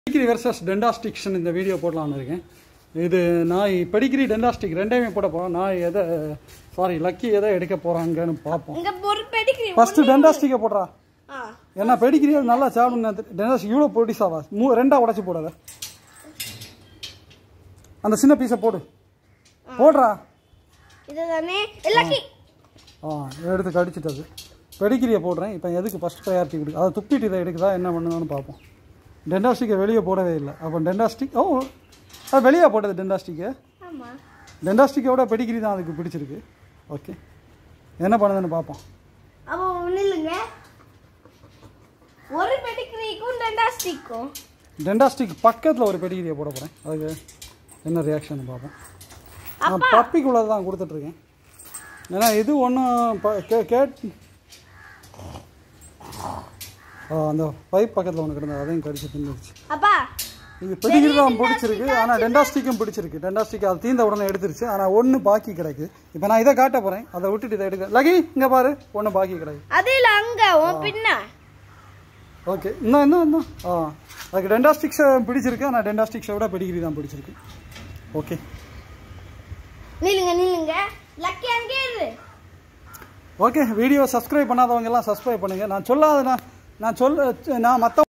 Pedigree versus டெண்டாஸ்டிக்ஸ்னு இந்த video போடலாம்னு இருக்கேன் இது நான் பெடிகிரி டெண்டாஸ்டிக் ரெண்டையுமே போட போகிறோம் நான் எதை சாரி லக்கி எதை எடுக்க போகிறாங்கன்னு பார்ப்போம் இங்க ஒரு பெடிகிரி ஃபஸ்ட்டு டெண்டாஸ்டிக்கை போடுறா ஆ ஏன்னா பெடிகிரி நல்லா சாப்பிடுங்க டெண்டாஸ்டிக் இவ்வளோ பொடிசாவா மூ ரெண்டாக உடச்சி போடாத அந்த சின்ன பீஸை போடு போடுறா இதுதானே லக்கி ஆ எடுத்து கடிச்சிட்டது பெடிகிரியை போடுறேன் இப்போ எதுக்கு ஃபஸ்ட் ப்ரையாரிட்டி கொடுக்கு அதை துப்பிட்டு இதை எடுக்குதா என்ன பண்ணுதான்னு பார்ப்போம் டெண்டாஸ்டிக்கை வெளியே போடவே இல்லை அப்போ டெண்டாஸ்டிக் ஓ அது வெளியே போட்டது டெண்டாஸ்டிக்கு ஆமா டெண்டாஸ்டிக்கோட பெடிகிரி தான் அதுக்கு பிடிச்சிருக்கு ஓகே என்ன பண்ணுதுன்னு பார்ப்போம் அப்போ நில்லுங்க ஒரு பெடிகிரிக்கும் டெண்டாஸ்டிக்கும் டெண்டாஸ்டிக் பக்கத்தில் ஒரு பெடிகிரியை போட போகிறேன் அதுக்கு என்ன ரியாக்ஷன் பார்ப்போம் நான் பப்பிக்குள்ளே தான் கொடுத்துட்ருக்கேன் ஏன்னா இது ஒன்றும் கே கேட் ஆ, அந்த பைப் பக்கத்தில் ஒன்று கிடந்தது அதையும் கடிச்சு தின்னுச்சு அப்பா இது பெடிகிரி தான் பிடிச்சிருக்கு ஆனால் டெண்டாஸ்டிக்கும் பிடிச்சிருக்கு டெண்டாஸ்டிக் அது தீந்த உடனே எடுத்துருச்சு ஆனால் ஒன்று பாக்கி கிடக்கு இப்போ நான் இதை காட்ட போகிறேன் அதை விட்டுட்டு இதை எடுக்க லகி இங்கே பாரு ஒன்று பாக்கி கிடக்கு அது இல்ல அங்க உன் பின்ன ஓகே இன்னும் இன்னும் இன்னும் ஆ அதுக்கு டெண்டாஸ்டிக்ஸை பிடிச்சிருக்கு ஆனால் டெண்டாஸ்டிக்ஸை விட பெடிகிரி தான் பிடிச்சிருக்கு ஓகே நில்லுங்க நில்லுங்க லக்கி அங்கே இரு ஓகே வீடியோ சப்ஸ்கிரைப் பண்ணாதவங்க எல்லாம் சப்ஸ்கிரைப் பண்ணுங்கள் நான் சொல்லாத நான் நான் சொல்ல நான் மற்ற